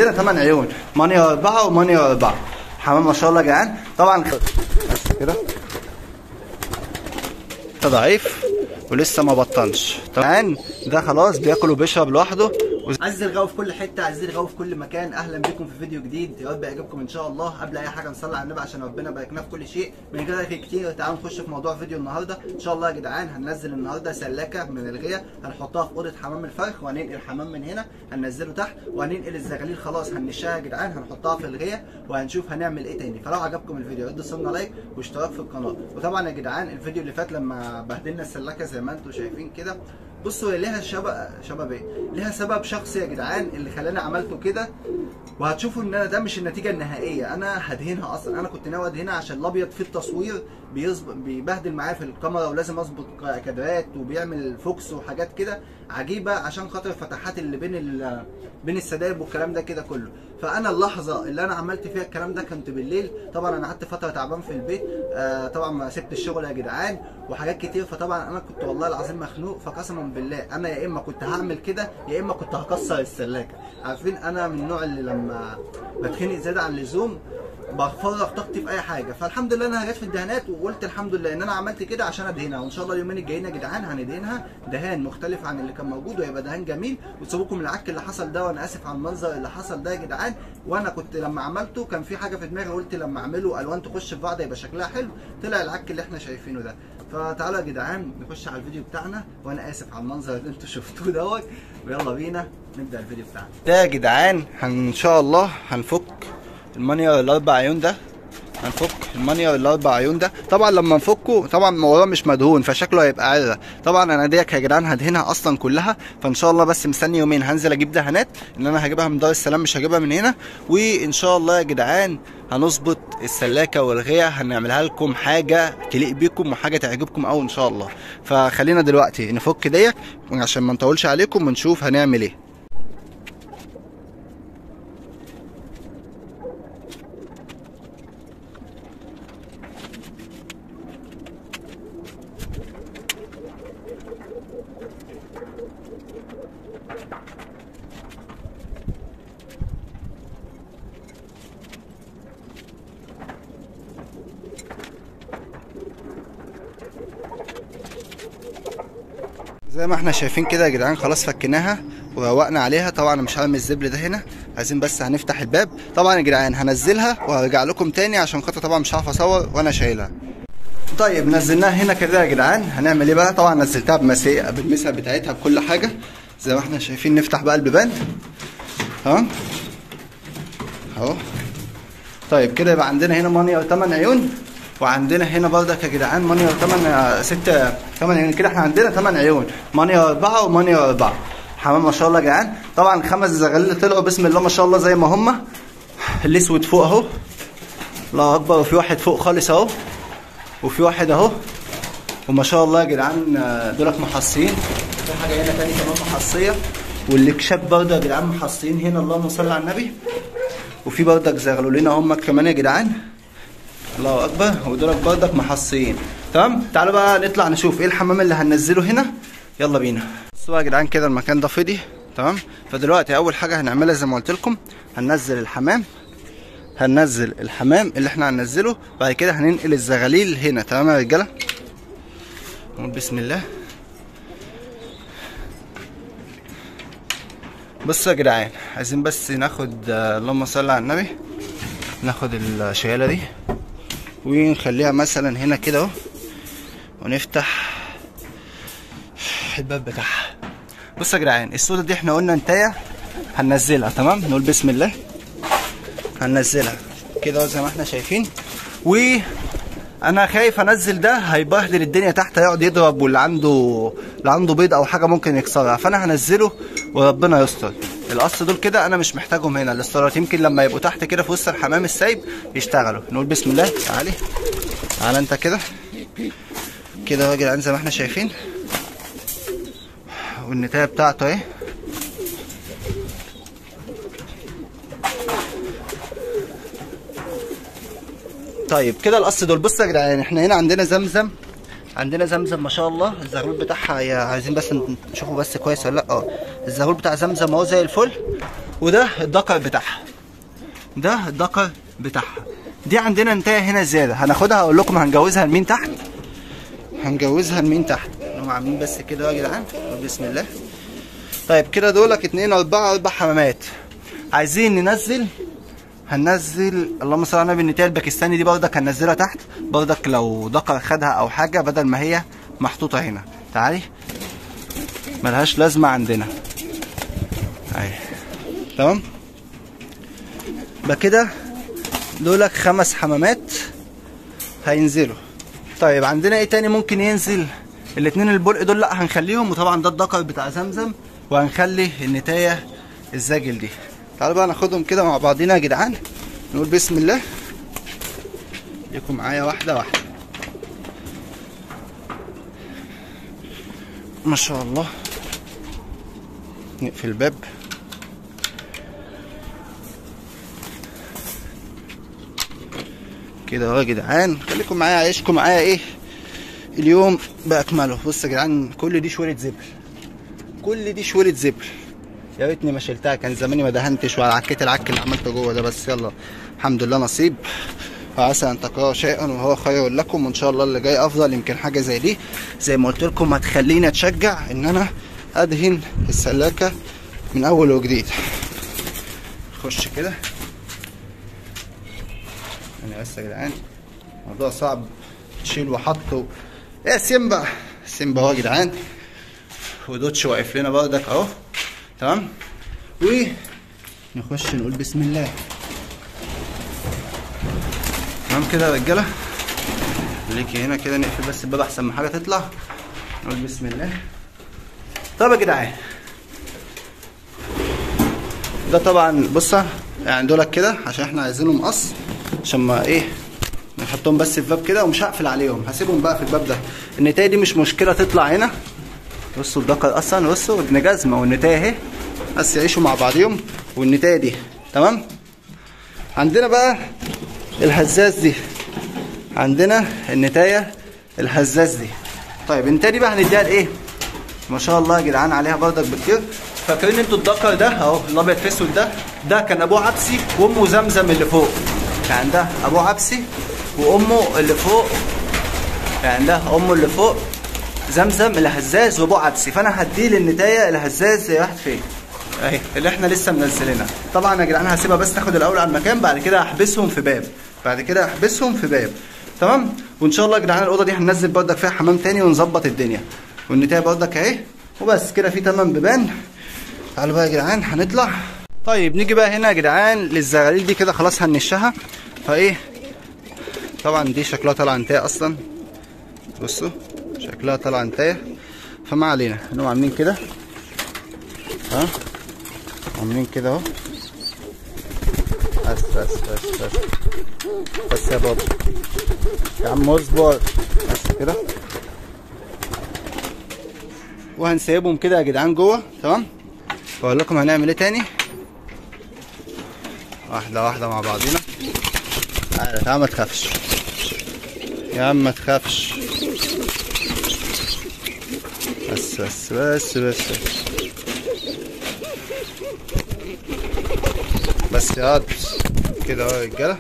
عندنا 8 عيون مانيا أربعة ومانيا أربعة حمام ما شاء الله يا جدعان طبعا بس كده ده ضعيف ولسه ما بطنش طبعا ده خلاص بياكل وبيشرب لوحده عزيز الغاوي في كل حته عزيز الغاوي في كل مكان اهلا بكم في فيديو جديد يا رب يعجبكم ان شاء الله قبل اي حاجه نصلي على النبي عشان ربنا يباركنا في كل شيء من غير رغي كتير تعالوا نخش في موضوع فيديو النهارده ان شاء الله يا جدعان هننزل النهارده سلاكه من الغيه هنحطها في اوضه حمام الفرخ وهننقل الحمام من هنا هننزله تحت وهننقل الزغاليل خلاص هنشها يا جدعان هنحطها في الغيه وهنشوف هنعمل ايه تاني فلو عجبكم الفيديو ادوا صلنا لايك واشتراك في القناه وطبعا يا جدعان الفيديو اللي فات لما بهدلنا السلاكه زي ما انتم شايفين كده بصوا هي ليها شباب شباب ايه؟ ليها سبب شخصي يا جدعان اللي خلاني عملته كده وهتشوفوا ان انا ده مش النتيجه النهائيه انا هدهنها اصلا انا كنت ناوي ادهنها عشان الابيض في التصوير بيظبط بيبهدل معايا في الكاميرا ولازم اظبط كادرات وبيعمل فوكس وحاجات كده عجيبه عشان خاطر الفتحات اللي بين ال... بين السدايب والكلام ده كده كله فانا اللحظه اللي انا عملت فيها الكلام ده كنت بالليل طبعا انا قعدت فتره تعبان في البيت آه طبعا ما سبت الشغل يا جدعان وحاجات كتير فطبعا انا كنت والله العظيم مخنوق فقسما بالله انا يا اما كنت هعمل كده يا اما كنت هكسر السلاكه عارفين انا من النوع اللي لما بتخنق زياده عن اللزوم بفرغ طاقتي في اي حاجه فالحمد لله انا جت في الدهانات وقلت الحمد لله ان انا عملت كده عشان ادهنها وان شاء الله اليومين الجايين يا جدعان هندهنها دهان مختلف عن اللي كان موجود وهيبقى دهان جميل وتسيبوكم العك اللي حصل ده وانا اسف على المنظر اللي حصل ده يا جدعان وانا كنت لما عملته كان في حاجه في دماغي قلت لما اعمله الوان تخش في بعض يبقى شكلها حلو طلع العك اللي احنا شايفينه ده فتعالوا يا جدعان نخش على الفيديو بتاعنا وانا اسف على المنظر اللي انتوا شفتوه دوت ويلا بينا نبدا الفيديو بتاعنا ده يا جدعان ان شاء الله هنفك المانيا الاربع عيون ده هنفك المانيا الاربع عيون ده طبعا لما نفكه طبعا وراه مش مدهون فشكله هيبقى عرة طبعا انا ديك يا جدعان هدهنها اصلا كلها فان شاء الله بس مستني يومين هنزل اجيب دهانات ان انا هجيبها من دار السلام مش هجيبها من هنا وان شاء الله يا جدعان هنظبط السلاكه والغيه هنعملها لكم حاجه تليق بيكم وحاجه تعجبكم قوي ان شاء الله فخلينا دلوقتي نفك ديت عشان ما نطولش عليكم ونشوف هنعمل ايه زي ما احنا شايفين كده يا جدعان خلاص فكناها وروقنا عليها طبعا مش هرمي الزبل ده هنا عايزين بس هنفتح الباب طبعا يا جدعان هنزلها وهرجع لكم تاني عشان خاطر طبعا مش هعرف اصور وانا شايلها طيب نزلناها هنا كده يا جدعان هنعمل ايه بقى طبعا نزلتها بمسيئة بالمسا بتاعتها بكل حاجه زي ما احنا شايفين نفتح بقى البيبان ها اهو طيب كده يبقى عندنا هنا مانيا 8 عيون وعندنا هنا بردك يا جدعان مانيا 8 6 8 عيون كده احنا عندنا 8 عيون مانيا 4 ومانيا 4 حمام ما شاء الله يا جدعان طبعا الخمس زغاليل طلعوا بسم الله ما شاء الله زي ما هم الاسود فوق اهو الله اكبر وفي واحد فوق خالص اهو وفي واحد اهو وما شاء الله يا جدعان دولت محصيين في حاجه هنا تاني كمان محصيه والاكشاك برضه يا جدعان محصيين هنا اللهم صل على النبي وفي بردك زغلولين هم كمان يا جدعان الله اكبر ودولك بردك محصيين تمام تعالوا بقى نطلع نشوف ايه الحمام اللي هننزله هنا يلا بينا بصوا يا جدعان كده المكان ده فضي تمام فدلوقتي اول حاجه هنعملها زي ما قلت لكم هننزل الحمام هننزل الحمام اللي احنا هننزله بعد كده هننقل الزغاليل هنا تمام يا رجاله نقول بسم الله بصوا يا جدعان عايزين بس ناخد اللهم صل على النبي ناخد الشياله دي ونخليها مثلا هنا كده اهو ونفتح الباب بتاعها بصوا يا جدعان السودا دي احنا قلنا انتايه هننزلها تمام نقول بسم الله هننزلها كده زي ما احنا شايفين و انا خايف انزل ده هيبهدل الدنيا تحت هيقعد يضرب واللي عنده اللي عنده بيض او حاجه ممكن يكسرها فانا هنزله وربنا يستر القص دول كده انا مش محتاجهم هنا الاسترات يمكن لما يبقوا تحت كده في وسط الحمام السايب يشتغلوا نقول بسم الله تعالي تعالى انت كده كده يا جدعان زي ما احنا شايفين والنتايه بتاعته اهي طيب كده القص دول بصوا يا جدعان احنا هنا عندنا زمزم عندنا زمزم ما شاء الله الزغلول بتاعها يا عايزين بس نشوفه بس كويس ولا لا اه الزغلول بتاع زمزم اهو زي الفل وده الدقر بتاعها ده الدقر بتاعها دي عندنا انتهى هنا زياده هناخدها اقول لكم هنجوزها لمين تحت هنجوزها لمين تحت هم عاملين بس كده يا جدعان بسم الله طيب كده دولك اتنين اربعة اربع حمامات عايزين ننزل هننزل اللهم صل على النبي النتايه الباكستاني دي برضك هننزلها تحت برضك لو دقر خدها او حاجه بدل ما هي محطوطه هنا تعالي ملهاش لازمه عندنا اهي تمام يبقى كده دولك خمس حمامات هينزلوا طيب عندنا ايه تاني ممكن ينزل الاتنين البرق دول لا هنخليهم وطبعا ده الدكر بتاع زمزم وهنخلي النتايه الزاجل دي تعالوا بقى ناخدهم كده مع بعضينا يا جدعان نقول بسم الله يكون معايا واحده واحده ما شاء الله نقفل الباب كده اهو يا جدعان خليكم معايا عيشكم معايا ايه اليوم باكمله بص يا جدعان كل دي شويه زبل كل دي شويه زبل يا ريتني ما شلتها كان زماني ما دهنتش ولا عكيت العك اللي عملته جوه ده بس يلا الحمد لله نصيب وعسى ان تكرهوا شيئا وهو خير لكم وان شاء الله اللي جاي افضل يمكن حاجه زي دي زي ما قلت لكم هتخليني اتشجع ان انا ادهن السلاكه من اول وجديد خش كده انا بس يا جدعان الموضوع صعب تشيل وحط و... يا سيمبا سيمبا اهو يا جدعان ودوتش واقف لنا بردك اهو تمام ونخش نقول بسم الله تمام كده يا رجاله خليكي هنا كده نقفل بس الباب احسن من حاجه تطلع نقول بسم الله طب يا جدعان ده طبعا بص يعني دولك كده عشان احنا عايزينهم قص عشان ما ايه نحطهم بس في باب كده ومش هقفل عليهم هسيبهم بقى في الباب ده النتايه دي مش مشكله تطلع هنا بصوا الدكر اصلا بصوا ابن جزمه والنتايه اهي بس يعيشوا مع بعضيهم والنتايه دي تمام عندنا بقى الهزاز دي عندنا النتايه الهزاز دي طيب النتايه دي بقى هنديها لايه ما شاء الله يا جدعان عليها بردك بكتير فاكرين انتوا الدكر ده اهو الابيض في اسود ده ده كان ابوه عبسي وامه زمزم اللي فوق يعني ده ابوه عبسي وامه اللي فوق يعني ده امه اللي فوق زمزم الهزاز وابوه عدسي فانا هديه للنتايه الهزاز زي واحد فين اهي اللي احنا لسه منزلينها طبعا يا جدعان هسيبها بس تاخد الاول على المكان بعد كده هحبسهم في باب بعد كده هحبسهم في باب تمام وان شاء الله يا جدعان الاوضه دي هننزل بردك فيها حمام تاني ونظبط الدنيا والنتايه بردك اهي وبس كده في تمن بيبان تعالوا بقى يا جدعان هنطلع طيب نيجي بقى هنا يا جدعان للزغاليل دي كده خلاص هنشها فايه طبعا دي شكلها طالعه انتايه اصلا بصوا شكلها طالعه انتايه فما علينا انهم عاملين كده ها عاملين كده اهو بس بس بس بس بس يا بابا يا عم اصبر بس كده وهنسيبهم كده يا جدعان جوه تمام واقول لكم هنعمل ايه تاني واحده واحده مع بعضينا تعالى تعالى ما تخافش يا عم ما تخافش بس بس بس بس بس يا قد كده اهو يا رجاله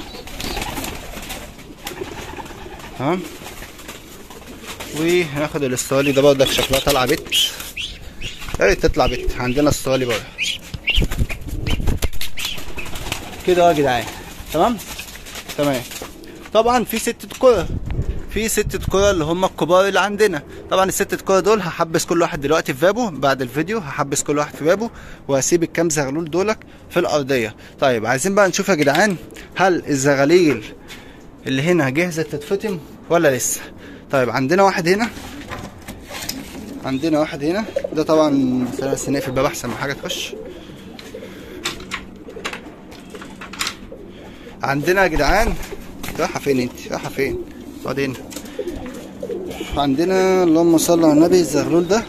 تمام وهناخد الاستوالي ده برضك شكلها طالعه بيت يا ريت تطلع بيت عندنا استوالي برضه كده اهو يا جدعان تمام تمام طبعا في ستة كرة في ستة كرة اللي هم الكبار اللي عندنا طبعا الستة كرة دول هحبس كل واحد دلوقتي في بابه بعد الفيديو هحبس كل واحد في بابه وهسيب الكام زغلول دولك في الأرضية طيب عايزين بقى نشوف يا جدعان هل الزغاليل اللي هنا جاهزة تتفتم ولا لسه طيب عندنا واحد هنا عندنا واحد هنا ده طبعا بس نقفل الباب احسن ما حاجه تخش عندنا يا جدعان رايحه فين انت رايحه فين اقعد هنا عندنا اللهم صل على النبي الزغلول ده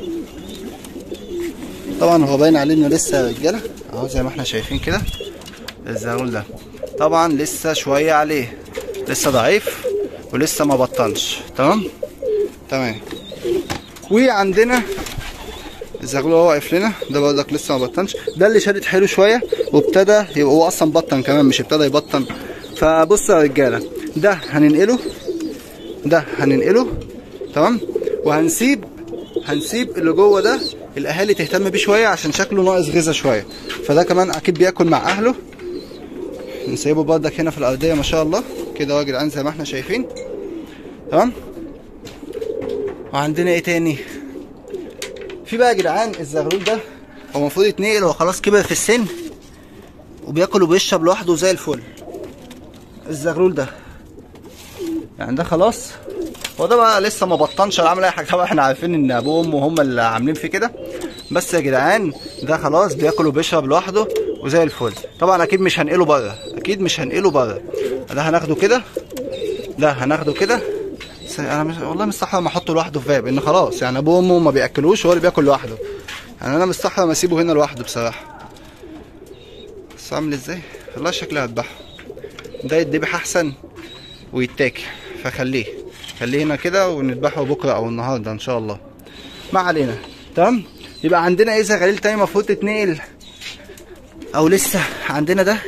طبعا هو باين عليه انه لسه يا رجاله اهو زي ما احنا شايفين كده الزغلول ده طبعا لسه شويه عليه لسه ضعيف ولسه ما بطنش تمام تمام وعندنا الزغلول هو واقف لنا ده برضك لسه ما بطنش ده اللي شادد حلو شويه وابتدى يبقى هو اصلا بطن كمان مش ابتدى يبطن فبصوا يا رجاله ده هننقله ده هننقله تمام وهنسيب هنسيب اللي جوه ده الاهالي تهتم بيه شويه عشان شكله ناقص غذاء شويه فده كمان اكيد بياكل مع اهله نسيبه برضك هنا في الارضيه ما شاء الله كده اهو يا جدعان زي ما احنا شايفين تمام وعندنا ايه تاني في بقى يا جدعان الزغلول ده هو المفروض يتنقل هو خلاص كبر في السن وبياكل وبيشرب لوحده زي الفل الزغلول ده يعني ده خلاص هو ده بقى لسه ما بطنش ولا عمل اي حاجه طبعا احنا عارفين ان ابوه وامه هم اللي عاملين فيه كده بس يا جدعان ده خلاص بياكل وبيشرب لوحده وزي الفل طبعا اكيد مش هنقله بره اكيد مش هنقله بره ده هناخده كده ده هناخده كده بس انا مش والله مستحرم احطه لوحده في باب ان خلاص يعني ابوه وامه ما بياكلوش هو اللي بياكل لوحده يعني انا مستحرم اسيبه هنا لوحده بصراحه بس عامل ازاي والله شكله هذبحه ده يتذبح احسن ويتاكل فخليه خليه هنا كده ونذبحه بكره او النهارده ان شاء الله ما علينا تمام يبقى عندنا ايه زغاليل تاني المفروض تتنقل او لسه عندنا ده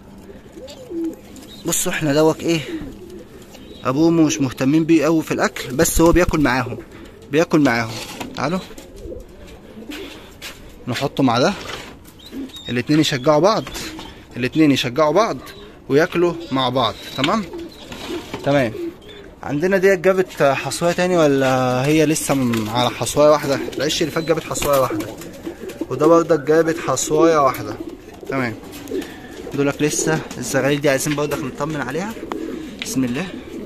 بصوا احنا دوت ايه ابوه وامه مش مهتمين بيه قوي في الاكل بس هو بياكل معاهم بياكل معاهم تعالوا نحطه مع ده الاتنين يشجعوا بعض الاتنين يشجعوا بعض وياكلوا مع بعض تمام تمام عندنا ديت جابت حصوايه تاني ولا هي لسه م- على حصوايه واحده العش اللي فات جابت حصوايه واحده وده برضك جابت حصوايه واحده تمام دولك لسه الزغاليل دي عايزين برضك نطمن عليها بسم الله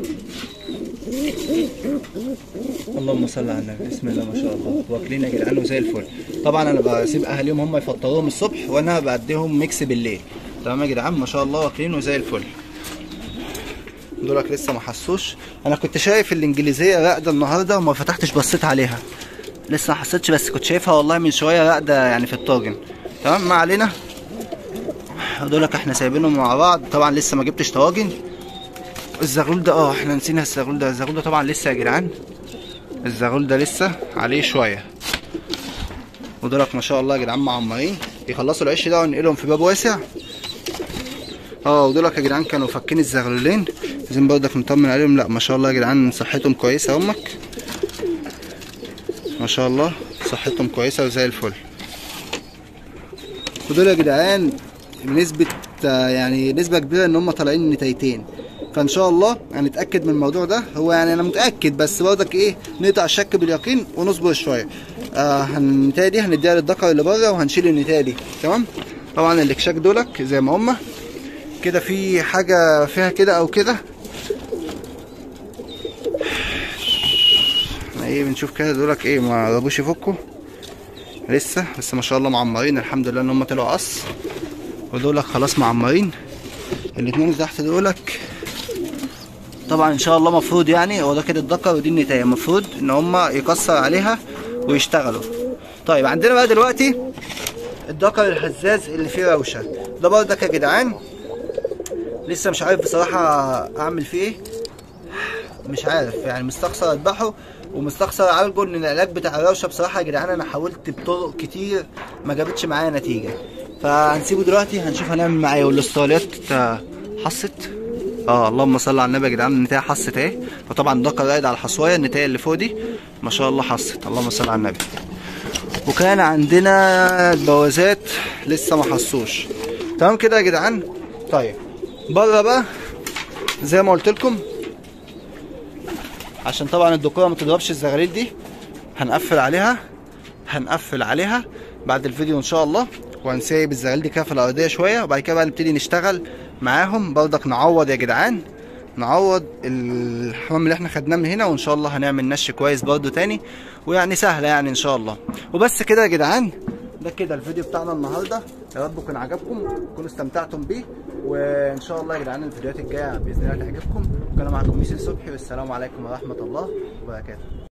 اللهم صل على النبي بسم الله ما شاء الله واكلين يا جدعان وزي الفل طبعا انا بسيب اهاليهم هم يفطروهم الصبح وانا بديهم ميكس بالليل تمام يا جدعان ما شاء الله واكلين وزي الفل دولك لسه ما حسوش انا كنت شايف الانجليزيه راقده النهارده وما فتحتش بصيت عليها لسه ما حسيتش بس كنت شايفها والله من شويه راقده يعني في الطاجن تمام ما علينا دولك احنا سايبينهم مع بعض طبعا لسه ما جبتش طواجن الزغلول ده اه احنا نسينا الزغلول ده الزغلول ده طبعا لسه يا جدعان الزغلول ده لسه عليه شويه ودولك ما شاء الله يا جدعان معمرين يخلصوا العيش ده وننقلهم في باب واسع اه ودولك يا جدعان كانوا فاكين الزغلولين عايزين برضك نطمن عليهم لا ما شاء الله يا جدعان صحتهم كويسه همك ما شاء الله صحتهم كويسه وزي الفل ودول يا جدعان بنسبة آه، يعني نسبة كبيرة ان هم طالعين نتايتين فان شاء الله هنتاكد من الموضوع ده هو يعني انا متاكد بس برضك ايه نقطع الشك باليقين ونصبر شويه آه النتايه دي هنديها للذكر اللي بره وهنشيل النتايه دي تمام طبعا الاكشاك دولك زي ما هما كده في حاجه فيها كده او كده احنا ايه بنشوف كده دولك ايه ما رضوش يفكوا لسه بس ما شاء الله معمرين الحمد لله ان هم طلعوا قص ودولك خلاص معمرين الاتنين اللي تحت دولك طبعا ان شاء الله مفروض يعني هو ده كده الذكر ودي النتايه المفروض ان هم يكسر عليها ويشتغلوا طيب عندنا بقى دلوقتي الذكر الهزاز اللي فيه روشه ده برضك يا جدعان لسه مش عارف بصراحه اعمل فيه ايه مش عارف يعني مستخسر اذبحه ومستخسر اعالجه ان العلاج بتاع الروشه بصراحه يا جدعان انا حاولت بطرق كتير ما جابتش معايا نتيجه فهنسيبه دلوقتي هنشوف هنعمل معاه ايه والاستراليات آه، حصت اه اللهم صل على النبي يا جدعان النتايه حصت اهي وطبعا ده قاعد على الحصوايه النتايه اللي فوق دي ما شاء الله حصت اللهم صل على النبي وكان عندنا البوازات لسه ما حصوش تمام كده يا جدعان طيب بره بقى زي ما قلت لكم عشان طبعا الدكوره ما تضربش الزغاليل دي هنقفل عليها هنقفل عليها بعد الفيديو ان شاء الله وهنسيب الزغاليل دي كده في الارضيه شويه وبعد كده بقى نبتدي نشتغل معاهم برضك نعوض يا جدعان نعوض الحمام اللي احنا خدناه من هنا وان شاء الله هنعمل نش كويس برضو تاني ويعني سهله يعني ان شاء الله وبس كده يا جدعان ده كده الفيديو بتاعنا النهارده يا رب يكون عجبكم تكونوا استمتعتم بيه وان شاء الله يا جدعان الفيديوهات الجايه باذن الله تعجبكم وكان معكم ميسي صبحي والسلام عليكم ورحمه الله وبركاته